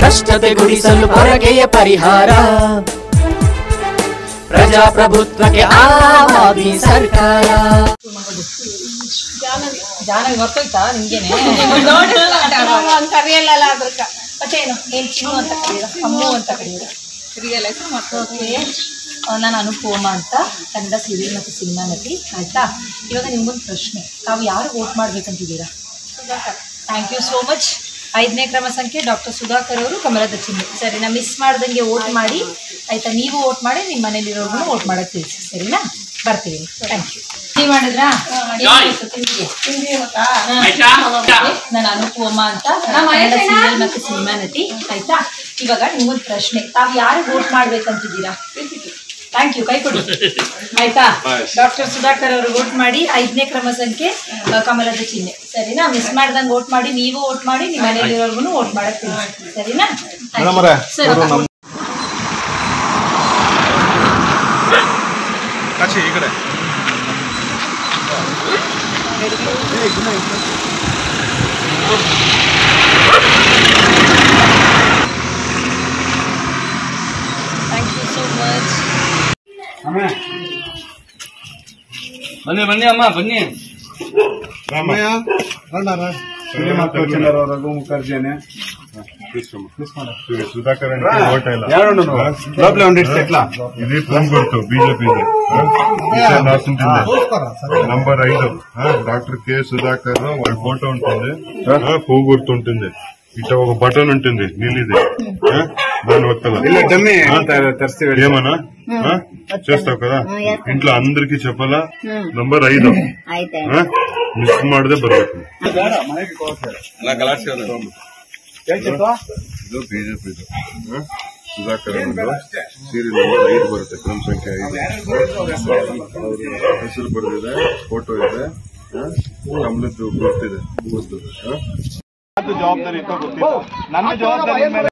ಭ್ರಷ್ಟತೆ ಗುಡಿಸಲು ಪೊರಕೆಯ ಪರಿಹಾರ ಪ್ರಜಾಪ್ರಭುತ್ವಕ್ಕೆ ಆವಾದಿ ಸರ್ಕಾರ ಜಾನ ಗೊತ್ತೋಯ್ತಾ ನಿಮ್ಗೇನೆ ಕರಿಯಲ್ಲ ಅದಕ್ಕ ಮತ್ತೇನು ಏನ್ ಚಿನ್ನು ಅಂತ ಕರೀರ ಅಮ್ಮು ಅಂತ ಕರೀರ ರಿಯಲ್ ಹೆಸರು ಮತ್ತೆ ಓಕೆ ನಾನು ಅನುಪಮ ಅಂತ ಕನ್ನಡ ಸೀರಿಯಲ್ ಮತ್ತು ಸಿನಿಮಾ ನಟಿ ಆಯ್ತಾ ಇವಾಗ ನಿಮ್ಗೊಂದು ಪ್ರಶ್ನೆ ತಾವು ಯಾರು ವೋಟ್ ಮಾಡ್ಬೇಕಂತಿದ್ದೀರಾ ಥ್ಯಾಂಕ್ ಯು ಸೋ ಮಚ್ ಐದನೇ ಕ್ರಮ ಸಂಖ್ಯೆ ಡಾಕ್ಟರ್ ಸುಧಾಕರ್ ಅವರು ಕಮಲದ ಚಿಹ್ನೆ ಸರಿನಾ ಮಿಸ್ ಮಾಡ್ದಂಗೆ ವೋಟ್ ಮಾಡಿ ಆಯ್ತಾ ನೀವು ವೋಟ್ ಮಾಡಿ ನಿಮ್ಮ ಮನೇಲಿರೋರ್ಗು ವೋಟ್ ಮಾಡಕ್ಕೆ ತಿಳಿಸಿ ಸರಿನಾ ಬರ್ತೀವಿ ಥ್ಯಾಂಕ್ ಯು ಟೀ ಮಾಡಿದ್ರಾ ಏನಾಯ್ತು ತಿಂಡಿಗೆ? ನಾನು ಅನುಪಮ ಅಂತ ಕನ್ನಡ ಸೀರಿಯಲ್ ಮತ್ತು ಸಿನಿಮಾ ನಟಿ ಆಯ್ತಾ ಇವಾಗ ನಿಮ್ಗೊಂದು ಪ್ರಶ್ನೆ ತಾವು ಯಾರು ವೋಟ್ ಮಾಡ್ಬೇಕಂತಿದ್ದೀರಾ ಥ್ಯಾಂಕ್ ಯು ಕೈ ಕೊಡಿ ಆಯ್ತಾ ಡಾಕ್ಟರ್ ಸುಧಾಕರ್ ಅವರು ವೋಟ್ ಮಾಡಿ ಐದನೇ ಕ್ರಮ ಸಂಖ್ಯೆ ಆ, ಕಮಲದ ಚಿಹ್ನೆ ಸರಿನಾ ಮಿಸ್ ಮಾಡ್ದಂಗೆ ವೋಟ್ ಮಾಡಿ ನೀವು ವೋಟ್ ಮಾಡಿ ನಿಮ್ಮ ಮನೆಯಲ್ಲಿರೋರ್ಗು ವೋಟ್ ಮಾಡಕ್ ತಿಳಿಸಿ ಸರಿನಾ ಸರಿ ಕಾಚಿ ಈ ಕಡೆ ಥ್ಯಾಂಕ್ ಯು ಸೋ ಮಚ್ ಬನ್ನಿ ಬನ್ನಿ ಅಮ್ಮ ಬನ್ನಿ ರಾಮಯ್ಯ ರಘು ಮುಖರ್ಜಿನೇ ಸುಧಾಕರ್ ಓಟ ಇಲ್ಲ ಲೋಪಲೆ ಒಂದಿಟ್ಟು ಎಟ್ಲ ఇది పొంగుర్తు బీజేపీ నంబర్ ఐదు డాక్టర్ కె సుధాకర్ వాళ్ళ ఫోటో ఉంటుంది పువ్వు గుర్తు ఉంటుంది ఇట్లా ఒక బటన్ ఉంటుంది నీళ్ళది ఆ, దాని ఒత్తల ಇಲ್ಲ ಡಮ್ಮಿ ತರಿಸ್ತೀವಿ ఏమన్నా ఆ? చేస్తావు కదా ఇంట్లో అందరికి చెప్పాలా నంబర్ ఐదు మిస్ ಮಾಡದೆ ಬರ್ಬೇಕು ಇದು ಬಿಜೆಪಿ ಸುಧಾಕರ್ ಅವರು ಸೀರಿಯಲ್ ನಂಬರ್ ಐದು ಬರುತ್ತೆ ಕ್ರಮ ಸಂಖ್ಯೆ ಐದು ಅವ್ರ ಹೆಸರು ಬರೆದಿದೆ ಫೋಟೋ ಇದೆ ಆ, ಕಮಲದ್ದು ಗುರ್ತಿದೆ ಗುರ್ತು ಆ? ಜವಾಬ್ದಾರಿ ಇತ್ತು ಗೊತ್ತಿತ್ತು ನನ್ನ ಜವಾಬ್ದಾರಿ ಮೇಲೆ